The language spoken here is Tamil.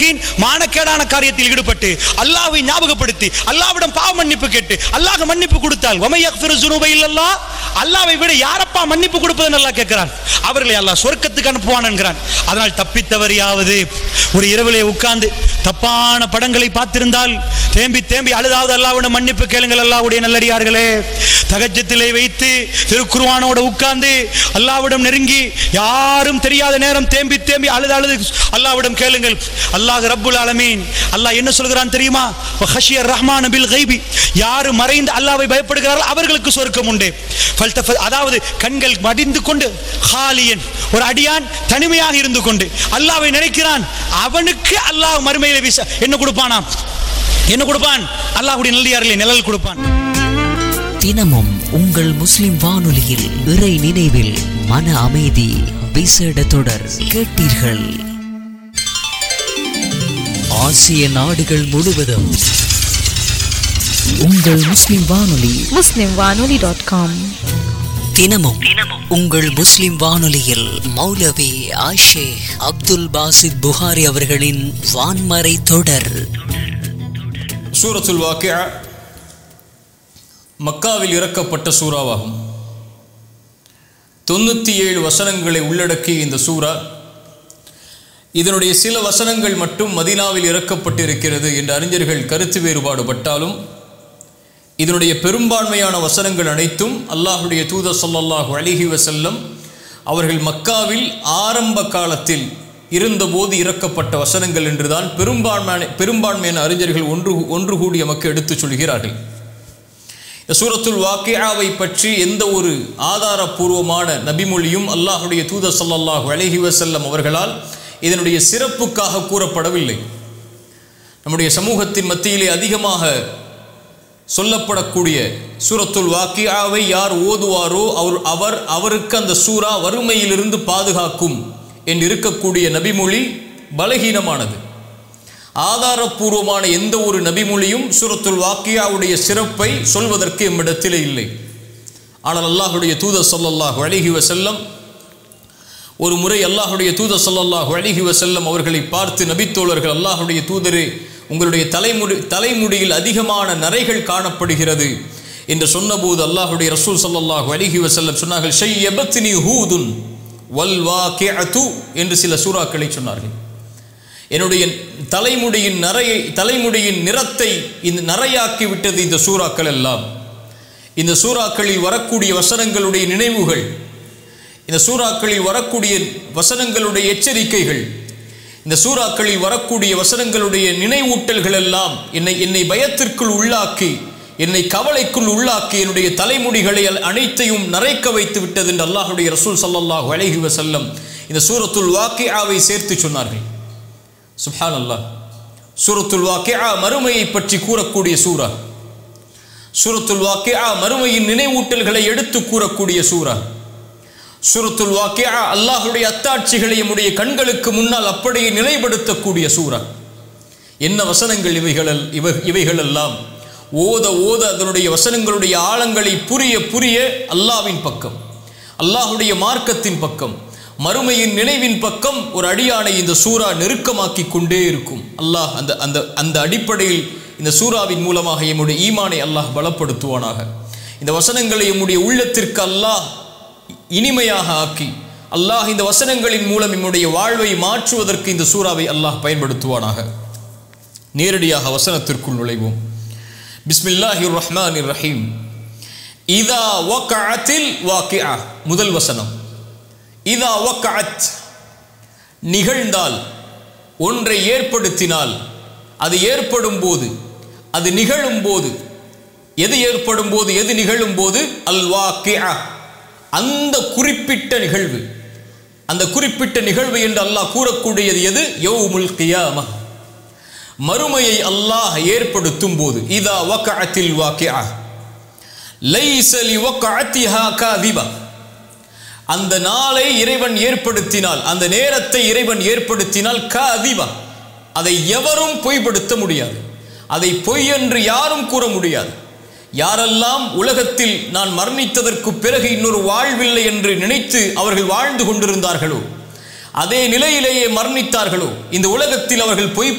ஆலமீன் மானக்கேடான காரியத்தில் ஈடுபட்டு அல்லாஹ்வை ஞாபகப்படுத்தி அல்லாஹ்விடம் பாவ மன்னிப்பு கேட்டு அல்லாஹ் மன்னிப்பு கொடுத்தால் வமை யக்ஃபிரு ஸுனூப இல்லல்லாஹ் அல்லாஹ்வை விட யாரப்பா மன்னிப்பு கொடுப்பதுன்னு அல்லாஹ் கேட்கிறான் அவர்களை அல்லாஹ் சொர்க்கத்துக்கு அனுப்புவான் என்கிறான் அதனால் தப்பித்தவரையாவது ஒரு இரவிலே உட்கார்ந்து தப்பான படங்களை பார்த்திருந்தால் தேம்பி தேம்பி அழுதாவது அல்லாஹ்விடம் மன்னிப்பு கேளுங்கள் அல்லாஹ்வுடைய நல்லடியார்களே தகஜத்திலே வைத்து திருக்குர்ஆனோட உட்கார்ந்து அல்லாஹ்விடம் நெருங்கி யாரும் தெரியாத நேரம் தேம்பி தேம்பி அழுது அழுது அல்லாஹ்விடம் கேளுங்கள் அல்லாஹ் ரப்புல் ஆலமீன் அல்லாஹ் என்ன சொல்கிறான் தெரியுமா ஹஷியர் ரஹ்மான் பில் கைபி யார் மறைந்து அல்லாஹ்வை பயப்படுகிறார்கள் அவர்களுக்கு சொர்க்கம் உண்டு ஃபல்தஃப- அதாவது கண்கள் மடிந்து கொண்டு ஹாலியன் ஒரு அடியான் தனிமையாக இருந்து கொண்டு அல்லாஹ்வை நினைக்கிறான் அவனுக்கு அல்லாஹ் மறுமையில விச என்ன கொடுப்பானாம் என்ன கொடுப்பான் அல்லாஹ்வுடைய நல்லியார்களே நிழல் கொடுப்பான் தினமும் உங்கள் முஸ்லிம் வானொலியில் இறை நினைவில் மன அமைதி விசேட தொடர் கேட்டீர்கள் ஆசிய நாடுகள் முழுவதும் உங்கள் முஸ்லிம் வானொலி muslimwanoli.com தினமும் உங்கள் முஸ்லிம் வானொலியில் மௌலவி ஆஷேக் அப்துல் பாசித் புகாரி அவர்களின் வான்மறை தொடர் சூரத்துல் வாக்கியா மக்காவில் இறக்கப்பட்ட சூறாவாகும் தொண்ணூற்றி ஏழு வசனங்களை உள்ளடக்கிய இந்த சூரா இதனுடைய சில வசனங்கள் மட்டும் மதீனாவில் இறக்கப்பட்டிருக்கிறது என்று அறிஞர்கள் கருத்து வேறுபாடுபட்டாலும் இதனுடைய பெரும்பான்மையான வசனங்கள் அனைத்தும் அல்லாஹுடைய தூதர் ஸல்லல்லாஹு அலைஹி வஸல்லம் அவர்கள் மக்காவில் ஆரம்ப காலத்தில் இருந்தபோது இறக்கப்பட்ட வசனங்கள் என்றுதான் பெரும்பான்மையான பெரும்பான்மையான அறிஞர்கள் ஒன்று ஒன்று கூடி நமக்கு எடுத்துச் சொல்கிறார்கள் இந்த சூரத்துல் வாக்கியாவை பற்றி எந்த ஒரு ஆதாரபூர்வமான நபிமொழியும் அல்லாஹுடைய தூதர் ஸல்லல்லாஹு அலைஹி வஸல்லம் அவர்களால் இதனுடைய சிறப்புக்காக கூறப்படவில்லை நம்முடைய சமூகத்தின் மத்தியிலே அதிகமாக சொல்லப்படக்கூடிய சூரத்துல் வாக்கியாவை யார் ஓதுவாரோ அவர் அவர் அவருக்கு அந்த சூரா வறுமையிலிருந்து பாதுகாக்கும் என்று இருக்கக்கூடிய நபிமொழி பலகீனமானது ஆதாரபூர்வமான எந்த ஒரு நபிமொழியும் சூரத்துல் வாக்கியாவுடைய சிறப்பை சொல்வதற்கு எம்மிடத்திலே இல்லை ஆனால் அல்லாஹுடைய தூதர் ஸல்லல்லாஹு அலைஹி வஸல்லம் ஒரு முறை அல்லாஹுடைய தூதர் ஸல்லல்லாஹு அலைஹி வஸல்லம் அவர்களை பார்த்து நபித்தோழர்கள் அல்லாஹுடைய தூதரே உங்களுடைய தலைமுடி தலைமுடியில் அதிகமான நரைகள் காணப்படுகிறது என்று சொன்னபோது அல்லாஹுடைய ரசூல் ஸல்லல்லாஹு அலைஹி வஸல்லம் சொன்னார்கள் ஷையபத்னி ஹூதுன் வல் வாக்கிஅத்து என்று சில சூறாக்களை சொன்னார்கள் என்னுடைய தலைமுடியின் நரையை தலைமுடியின் நிறத்தை இந்த நரையாக்கி விட்டது இந்த சூறாக்கள் எல்லாம் இந்த சூறாக்களில் வரக்கூடிய வசனங்களுடைய நினைவுகள் இந்த சூறாக்களில் வரக்கூடிய வசனங்களுடைய எச்சரிக்கைகள் இந்த சூறாக்களில் வரக்கூடிய வசனங்களுடைய நினைவூட்டல்கள் எல்லாம் என்னை என்னை பயத்திற்குள் உள்ளாக்கி என்னை கவலைக்குள் உள்ளாக்கி என்னுடைய தலைமுடிகளை அல்- அனைத்தையும் நரைக்க வைத்து விட்டது என்று அல்லாஹுடைய ரசூல் ஸல்லல்லாஹு அலைஹி வஸல்லம் இந்த சூரத்துல் வாக்கியாவை சேர்த்து சொன்னார்கள் சுப்ஹான் அல்லாஹ் சூரத்துல் வாக்கியா மறுமையை பற்றி கூறக்கூடிய சூரா சூரத்துல் வாக்கியா மறுமையின் நினைவூட்டல்களை எடுத்து கூறக்கூடிய சூரா சூரத்துல் வாக்கியா அல்லாஹுடைய அத்தாட்சிகளை நம்முடைய கண்களுக்கு முன்னால் அப்படியே நிலைப்படுத்தக்கூடிய சூரா என்ன வசனங்கள் இவைகள் இவை இவைகள் எல்லாம் ஓத ஓத அதனுடைய வசனங்களுடைய ஆழங்களை புரிய புரிய அல்லாவின் பக்கம் அல்லாஹுடைய மார்க்கத்தின் பக்கம் மறுமையின் நினைவின் பக்கம் ஒரு அடியானை இந்த சூரா நெருக்கமாக்கி கொண்டே இருக்கும் அல்லாஹ் அந்த அந்த அந்த அடிப்படையில் இந்த சூறாவின் மூலமாக எம்முடைய ஈமானை அல்லாஹ் பலப்படுத்துவானாக இந்த வசனங்களை எம்முடைய உள்ளத்திற்கு அல்லாஹ் இனிமையாக ஆக்கி அல்லாஹ் இந்த வசனங்களின் மூலம் நம்முடைய வாழ்வை மாற்றுவதற்கு இந்த சூறாவை அல்லாஹ் பயன்படுத்துவானாக நேரடியாக வசனத்திற்குள் நுழைவோம் பிஸ்மில்லாஹிர் ரஹ்மானிர் ரஹீம் இதா வக்கஅத்தில் வாக்கியா முதல் வசனம் இதா வக்கஅத் நிகழ்ந்தால் ஒன்றை ஏற்படுத்தினால் அது ஏற்படும் போது அது நிகழும் போது எது ஏற்படும் போது எது நிகழும் போது அல் வாக்கியா அந்த குறிப்பிட்ட நிகழ்வு அந்த குறிப்பிட்ட நிகழ்வு என்று அல்லாஹ் கூறக்கூடியது எது யௌமுல் கியாமah மறுமையை அல்லாஹ் ஏற்படுத்தும் போது இதா வக்கஅத்தில் வாக்கியா லைஸ லிவக்கஅத்திஹா காதிபா அந்த நாளை இறைவன் ஏற்படுத்தினால் அந்த நேரத்தை இறைவன் ஏற்படுத்தினால் காதிபா அதை எவரும் பொய்ப்படுத்த முடியாது அதை பொய் என்று யாரும் கூற முடியாது யாரெல்லாம் உலகத்தில் நான் மரணித்ததற்கு பிறகு இன்னொரு வாழ்வில்லை என்று நினைத்து அவர்கள் வாழ்ந்து கொண்டிருந்தார்களோ அதே நிலையிலேயே மரணித்தார்களோ இந்த உலகத்தில் அவர்கள் பொய்